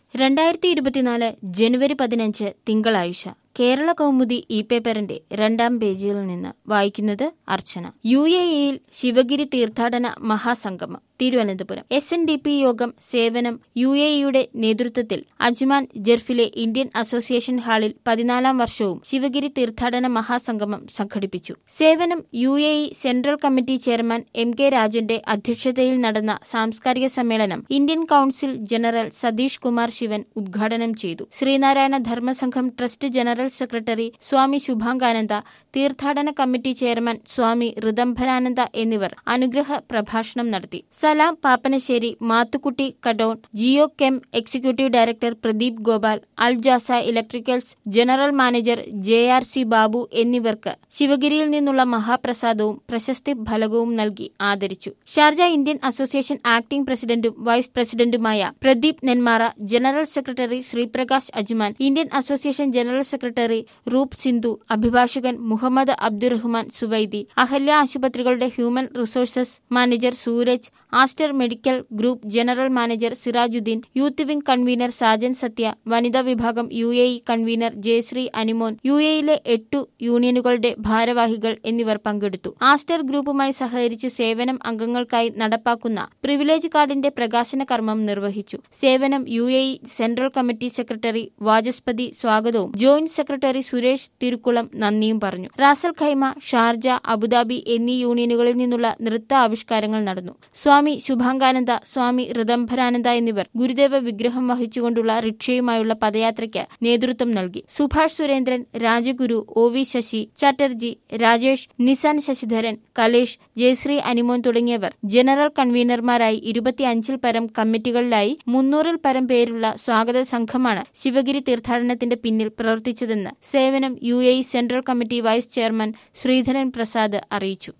രണ്ടായിരത്തി ഇരുപത്തിനാല് ജനുവരി പതിനഞ്ച് തിങ്കളാഴ്ച കേരള കൗമുദി ഇ പേപ്പറിന്റെ രണ്ടാം പേജിൽ നിന്ന് വായിക്കുന്നത് അർച്ചന യു എ ഇയിൽ ശിവഗിരി തീർത്ഥാടന മഹാസംഗമം Thiruvananthapuram S N D P യോഗം സേവനം യു എ ഇയുടെ നേതൃത്വത്തിൽ അജ്മാൻ ജെർഫിലെ ഇന്ത്യൻ അസോസിയേഷൻ ഹാളിൽ പതിനാലാം വർഷവും ശിവഗിരി തീർത്ഥാടന മഹാസംഗമം സംഘടിപ്പിച്ചു Sevanam U A E central committee chairman M K രാജന്റെ അധ്യക്ഷതയിൽ നടന്ന സാംസ്കാരിക സമ്മേളനം Indian council general Satheesh Kumar Sivan ഉദ്ഘാടനം ചെയ്തു Sreenarayana Dharmasangham trust general secretary Swami Subhangananda തീർത്ഥാടന കമ്മിറ്റി ചെയർമാൻ സ്വാമി ഋദംഭരാനന്ദ എന്നിവർ അനുഗ്രഹ പ്രഭാഷണം നടത്തി Salam Pappanassery Mathukutty Kadon Geo Chem executive director Pradeep Gopal Al Jaza electricals general manager J R C Babu എന്നിവർക്ക് ശിവഗിരിയിൽ നിന്നുള്ള മഹാപ്രസാദവും പ്രശസ്തി ഫലകവും നൽകി ആദരിച്ചു ഷാർജ ഇന്ത്യൻ അസോസിയേഷൻ ആക്ടിംഗ് പ്രസിഡന്റും വൈസ് പ്രസിഡന്റുമായ Pradeep Nenmara general secretary Sreeprakash Ajman Indian association general secretary Roop Sindhu അഭിഭാഷകൻ മുഹമ്മദ് അബ്ദുറഹ്മാൻ സുവൈദി അഹല്യ ആശുപത്രികളുടെ human resources manager Sooraj Aster medical group general manager Sirajuddeen youth wing convener Sajan Sathya വനിതാ വിഭാഗം U A E convener Jayasree Animon U എയിലെ എട്ടു യൂണിയനുകളുടെ ഭാരവാഹികൾ എന്നിവർ പങ്കെടുത്തു ആസ്റ്റർ ഗ്രൂപ്പുമായി സഹകരിച്ച് സേവനം അംഗങ്ങൾക്കായി നടപ്പാക്കുന്ന പ്രിവിലേജ് കാർഡിന്റെ പ്രകാശന കർമ്മം നിർവഹിച്ചു Sevanam U A E central committee secretary Vachaspathi സ്വാഗതവും ജോയിന്റ് സെക്രട്ടറി സുരേഷ് തിരുക്കുളം നന്ദിയും പറഞ്ഞു റാസൽ ഖൈമ ഷാർജ അബുദാബി എന്നീ യൂണിയനുകളിൽ നിന്നുള്ള നൃത്ത ആവിഷ്കാരങ്ങൾ നടന്നു സ്വാമി ശുഭാംഗാനന്ദ സ്വാമി ഋദംഭരാനന്ദ എന്നിവർ ഗുരുദേവ വിഗ്രഹം വഹിച്ചുകൊണ്ടുള്ള റിക്ഷയുമായുള്ള പദയാത്രയ്ക്ക് നേതൃത്വം നൽകി സുഭാഷ് സുരേന്ദ്രൻ രാജഗുരു ഒ വി ശശി ചാറ്റർജി രാജേഷ് നിസാൻ ശശിധരൻ കലേഷ് ജയശ്രീ അനിമോൻ തുടങ്ങിയവർ ജനറൽ കൺവീനർമാരായി ഇരുപത്തിയഞ്ചിൽ പരം കമ്മിറ്റികളിലായി മുന്നൂറിൽ പരം പേരുള്ള സ്വാഗത സംഘമാണ് ശിവഗിരി തീർത്ഥാടനത്തിന്റെ പിന്നിൽ പ്രവർത്തിച്ചതെന്ന് Sevanam U A central committee vice chairman Sreedharan Prasad അറിയിച്ചു